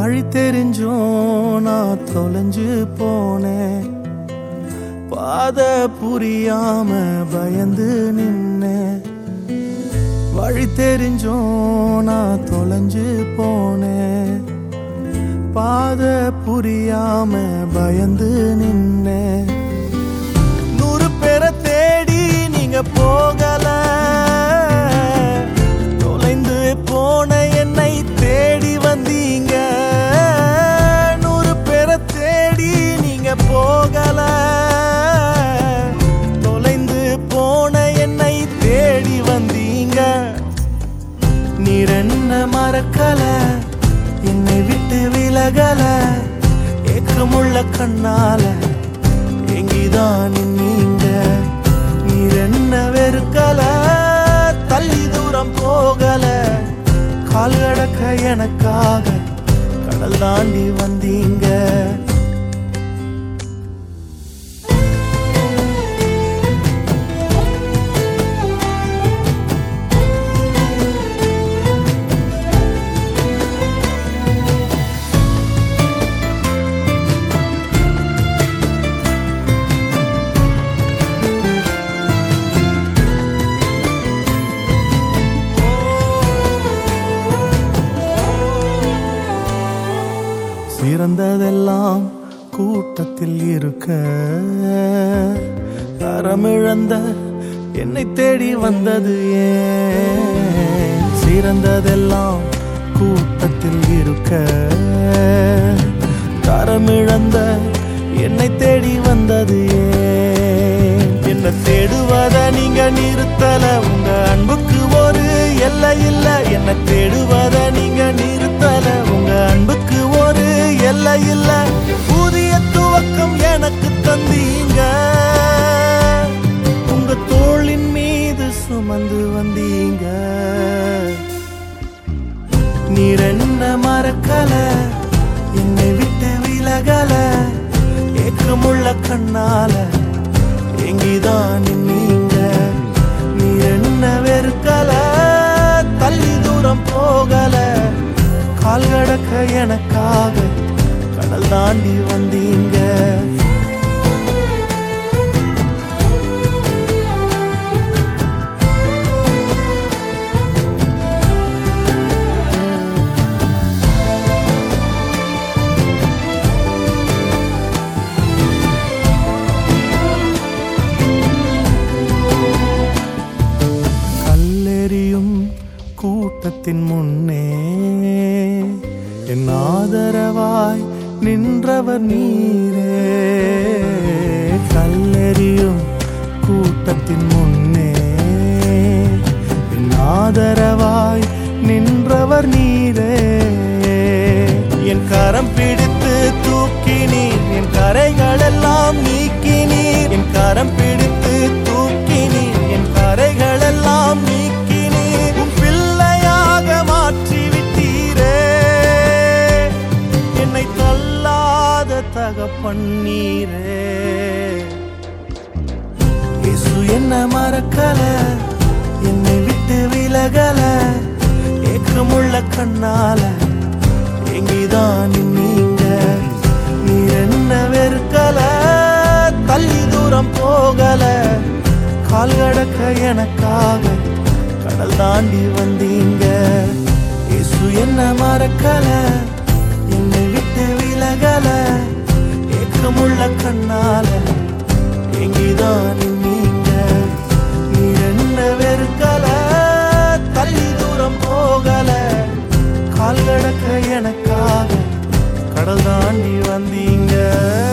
வழி தெரிஞ்சும் நான் தொலைஞ்சு போனேன் பாத புரியாம பயந்து நின்னேன் வழி தெரிஞ்சும் நான் தொலைஞ்சு போனேன் பாத புரியாம பயந்து நின்னேன் நூறு பேரை தேடி நீங்க போகல தொலைந்து போன என்னை தேடி வந்தீங்க நூறு பேரை தேடி நீங்க போகல தொலைந்து போன என்னை தேடி வந்தீங்க நீர் என்ன மறக்கல என்னை விட்டு விலகல ஏக்கமுள்ள கண்ணால எங்கிதான் நீங்க நீர் என்ன வெறுக்கல தள்ளி தூரம் போகல கால் கடக்க எனக்காக கடல் தாண்டி வந்தீங்க சிறந்ததெல்லாம் கூட்டத்தில் இருக்க தரமிழந்த என்னை தேடி வந்தது ஏன் சிறந்ததெல்லாம் கூட்டத்தில் இருக்க தரமிழந்த என்னை தேடி வந்தது ஏன் என்ன தேடுவத நீங்க நிறுத்தல உங்க அன்புக்கு ஒரு எல்லை இல்ல என்ன தேடுவத நீங்க நிறுத்தல உங்க அன்புக்கு ஒரு எல்லை இல்ல புதிய துவக்கம் எனக்கு தந்தீங்க உங்க தோளின் மீது சுமந்து வந்தீங்க நீர் என்ன மறக்கல என்னை விட்டு விலகல ஏக்கமுள்ள கண்ணால எங்கிதான் நீங்க நீர் என்ன வெறுக்கல தள்ளி தூரம் போகல கால் கடக்க எனக்காக கடல் தாண்டி வந்தீங்க கல்லெறியும் கூட்டத்தின் முன்னே என் ஆதரவாய் நின்றவர் நீரே கல்லெறியும் கூட்டத்தின் முன்னே என் ஆதரவாய் நின்றவர் நீரே என் கரம் பிடித்து தூக்கினீர் என் கரைகள் எல்லாம் நீக்கினீர் என் கரம் பிடித்து தூக்கினீர் என் கரைகள் எல்லாம் நீக்கினீர் உன் பிள்ளையாக மாற்றி விட்டீரே என்னை தள்ளாத தகப்பன்னீரே இயேசு என்ன மறக்கல என்னை விட்டு விலகல ஏக்கமுள்ள கண்ணால எங்கிதான் நீங்க நீர் என்ன வெறுக்கல தள்ளி தூரம் போகல கால் கடக்க எனக்காக கடல் தாண்டி வந்தீங்க இயேசு என்ன மறக்கல என்னை விட்டு விலகல ஏக்கமுள்ள கண்ணால எங்கிதான் நீங்க நீர் என்ன வெறுக்கல தள்ளி தூரம் போகல கால் கடக்க எனக்காக கடல் தாண்டி வந்தீங்க